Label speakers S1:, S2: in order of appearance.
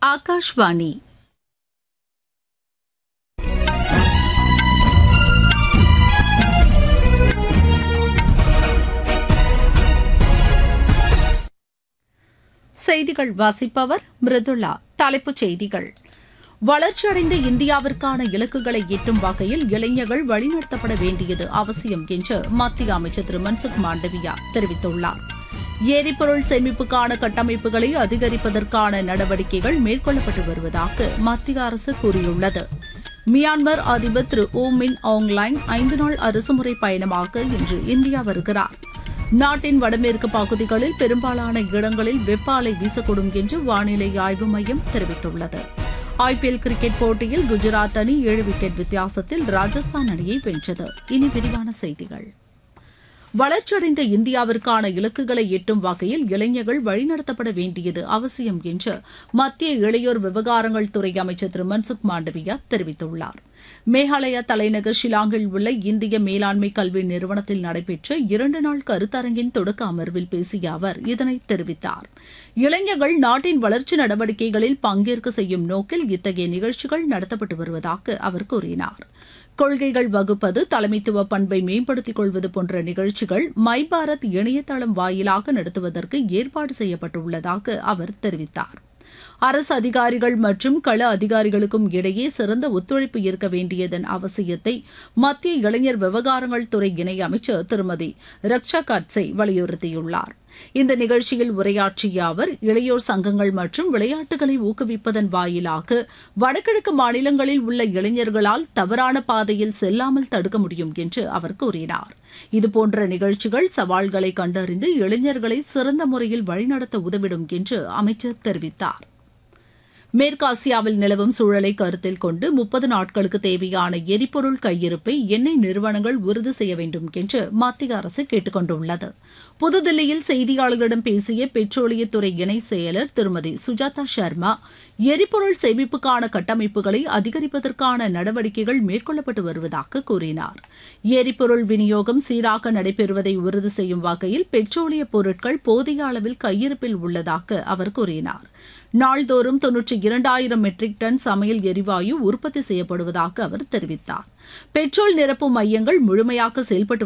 S1: ఆకాశవాణి செய்திகள் வாசிப்பவர் மிருதுளா தலைப்புச் செய்திகள் வளர்ச்சியடைந்த இந்தியாவிற்கான இலக்குகளை எட்டும் வகையில் இளைஞர்கள் வழிநடத்தப்பட வேண்டியது அவசியம் என்று மத்திய அமைச்சர் திரு மன்சுக் மாண்டவியா தெரிவித்துள்ளார் எரிபொருள் சேமிப்புக்கான கட்டமைப்புகளை அதிகரிப்பதற்கான நடவடிக்கைகள் மேற்கொள்ளப்பட்டு வருவதாக மத்திய அரசு கூறியுள்ளது மியான்மர் அதிபர் திரு ஓ மின் ஆங்லைன் ஐந்து நாள் அரசுமுறை பயணமாக இன்று இந்தியா வருகிறார் நாட்டின் வடமேற்கு பகுதிகளில் பெரும்பாலான இடங்களில் வெப்ப அலை வீசக்கூடும் என்று வானிலை ஆய்வு மையம் தெரிவித்துள்ளது ஐபிஎல் கிரிக்கெட் போட்டியில் குஜராத் அணி ஏழு விக்கெட் வித்தியாசத்தில் ராஜஸ்தான் அணியை வென்றது இனி விரிவான செய்திகள் வளர்ச்சியடைந்த இந்தியாவிற்கான இலக்குகளை எட்டும் வகையில் இளைஞர்கள் வழிநடத்தப்பட வேண்டியது அவசியம் என்று மத்திய இளையோர் விவகாரங்கள் துறை அமைச்சர் திரு மன்சுக் மாண்டவியா தெரிவித்துள்ளார் மேகாலயா தலைநகர் ஷிலாங்கில் உள்ள இந்திய மேலாண்மை கல்வி நிறுவனத்தில் நடைபெற்ற இரண்டு நாள் கருத்தரங்கின் தொடக்க அமர்வில் பேசிய அவர் இதனை தெரிவித்தார் இளைஞர்கள் நாட்டின் வளர்ச்சி நடவடிக்கைகளில் பங்கேற்க செய்யும் நோக்கில் இத்தகைய நிகழ்ச்சிகள் நடத்தப்பட்டு வருவதாக அவர் கூறினார் கொள்கைகள் வகுப்பது தலைமைத்துவ பண்பை மேம்படுத்திக் கொள்வது போன்ற நிகழ்ச்சிகள் மை பாரத் இணையதளம் வாயிலாக நடத்துவதற்கு ஏற்பாடு செய்யப்பட்டுள்ளதாக அவர் தெரிவித்தார் அரசு அதிகாரிகள் மற்றும் கள அதிகாரிகளுக்கும் இடையே சிறந்த ஒத்துழைப்பு இருக்க வேண்டியதன் அவசியத்தை மத்திய இளைஞர் விவகாரங்கள் துறை இணையமைச்சர் திருமதி ரக்ஷா கட்சே வலியுறுத்தியுள்ளார் இந்த நிகழ்ச்சியில் உரையாற்றிய அவர் இளையோர் சங்கங்கள் மற்றும் விளையாட்டுகளை ஊக்குவிப்பதன் வாயிலாக வடகிழக்கு மாநிலங்களில் உள்ள இளைஞர்களால் தவறான பாதையில் செல்லாமல் தடுக்க முடியும் என்று அவர் கூறினார் இதுபோன்ற நிகழ்ச்சிகள் சவால்களை கண்டறிந்து இளைஞர்களை சிறந்த முறையில் வழிநடத்த உதவிடும் என்று அமைச்சர் தெரிவித்தார் மேற்காசியாவில் நிலவும் சூழலை கருத்தில் கொண்டு முப்பது நாட்களுக்கு தேவையான எரிபொருள் கையிருப்பை எண்ணெய் நிறுவனங்கள் உறுதி செய்ய வேண்டும் என்று மத்திய அரசு கேட்டுக் கொண்டுள்ளது புதுதில்லியில் செய்தியாளர்களிடம் பேசிய பெட்ரோலியத்துறை இணை செயலர் திருமதி சுஜாதா சர்மா எரிபொருள் சேமிப்புக்கான கட்டமைப்புகளை அதிகரிப்பதற்கான நடவடிக்கைகள் மேற்கொள்ளப்பட்டு வருவதாக கூறினார் எரிபொருள் விநியோகம் சீராக நடைபெறுவதை உறுதி செய்யும் வகையில் பெட்ரோலிய பொருட்கள் போதிய அளவில் கையிருப்பில் உள்ளதாக அவர் கூறினார் நாள்தோறும் தொன்னூற்றி இரண்டாயிரம் மெட்ரிக் டன் சமையல் எரிவாயு உற்பத்தி செய்யப்படுவதாக அவர் தெரிவித்தார் பெட்ரோல் நிரப்பும் மையங்கள் முழுமையாக செயல்பட்டு